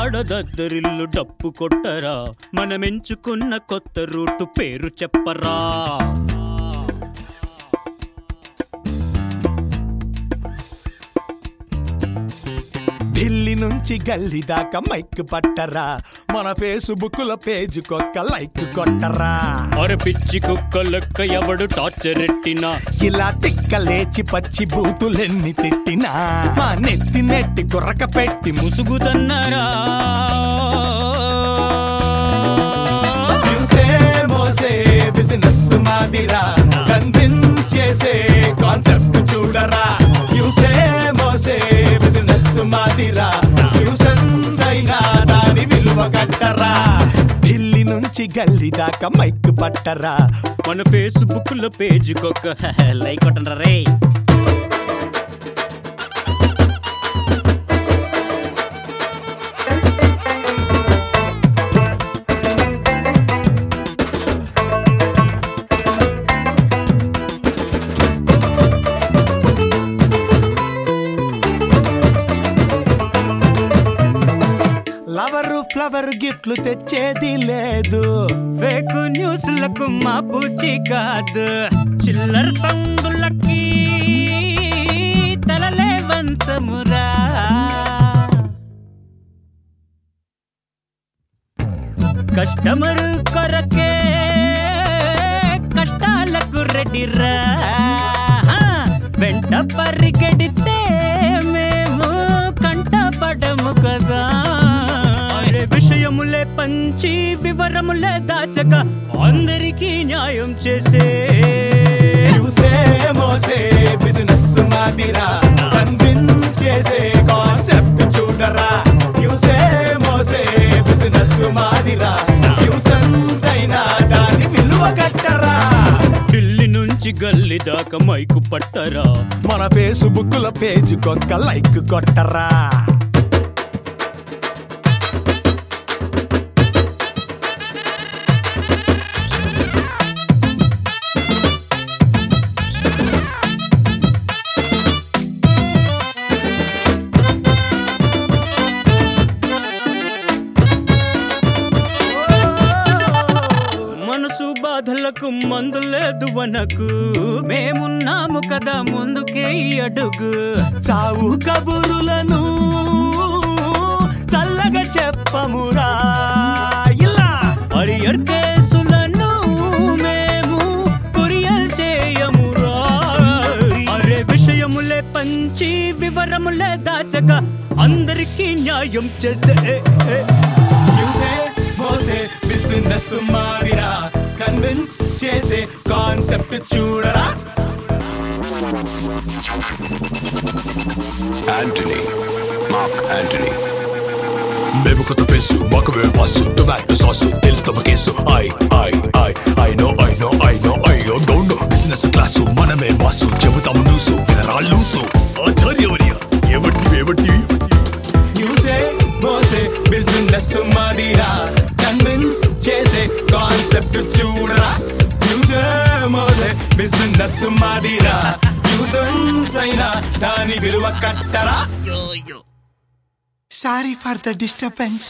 ఆడదద్దరిల్లు డప్పు కొట్టరా మనమెంచుకున్న కొత్త రూటు పేరు చెప్పరా ఢిల్లీ నుంచి గల్లీ దాకా మైక్ పట్టరా మన ఫేస్బుక్ లో పేజ్ కొక్క లైక్ కొట్టరా అర పిచ్చి కుక్క లెక్క ఎవడు టార్చర్ ఎట్టినా ఇలా తిక్క లేచి పచ్చి బూతులెన్ని తిట్టినా మా నెత్తి నెట్టి గుర్రక పెట్టి ముసుగుదన్నరా ముసే మోసే బిజినెస్ మాదిరా కన్విన్స్ చేసే కాన్సెప్ట్ చూడరా యూసే మోసే బిజినెస్ మాదిరా న్యూసెన్స్ అయినా దాని విలువ కట్టరా ఢిల్లీ నుంచి గల్లీ దాకా మైక్ పట్టరా మన ఫేస్బుక్ లో పేజీకొక్క లైక్ కొట్టండి రే లవరు ఫ్లవర్ గిఫ్ట్లు తెచ్చేది లేదు ఫేక్ న్యూస్లకు మా పూచి కాదు చిల్లర సందులకి తలలే వంచమురా కస్టమర్ కొరకే కష్టాలకు రెడీరా వెంట పరిగెడితే మేము కంటపడము కదా అరే విషయములే పంచి వివరములే దాచక అందరికీ న్యాయం చేసే యూసే మోసే బిజినెస్ మాదిరా కన్విన్స్ చేసే కాన్సెప్ట్ చూడరా యూసే మోసే బిజినెస్ మాదిరా న్యూసెన్స్ అయినా దాని విలువ కట్టరా ఢిల్లీ నుంచి గల్లీ దాకా మైకు పట్టరా మన ఫేస్బుక్ లో పేజ్ కొక్క లైక్ కొట్టరా మనసు బాధలకు మందు లేదు వనకు మేమున్నాము కదా ముందుకే ఈ అడుగు చావు కబురులను చల్లగా చెప్పమురా ఇలా హరియర్ కేసులను మేము కొరియర్ చేయమురా అరే విషయములే పంచి వివరములే దాచక అందరికీ న్యాయం చేసే ఏ, ఏ. యూసే మోసే బిజినెస్ మాదిరా కన్విన్స్ చేసే కాన్సెప్ట్ చూడరా Anthony. Mark Anthony. మేము కొత్త ఫేసు మాకు మేము బాసు టొమాటో సాసు తెలుసు తమ case I I I I know I know I know I don't know business class మనమే బాసు చెబుతాము న్యూసు వినరా లూసు ఆచార్యవర్య ఏబట్టి ఏబట్టి న్యూసే మోసే బిజినెస్ మాదిరా కన్విన్స్ చేసే కాన్సెప్ట్ చూడరా న్యూసే మోసే బిజినెస్ మాదిరా న్యూసెన్స్ అయినా దాని విలువ కట్టరా Sorry for the disturbance.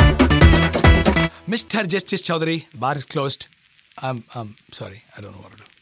Mr. Justice Chaudhary, bar is closed. I'm, I'm sorry, I don't know what to do.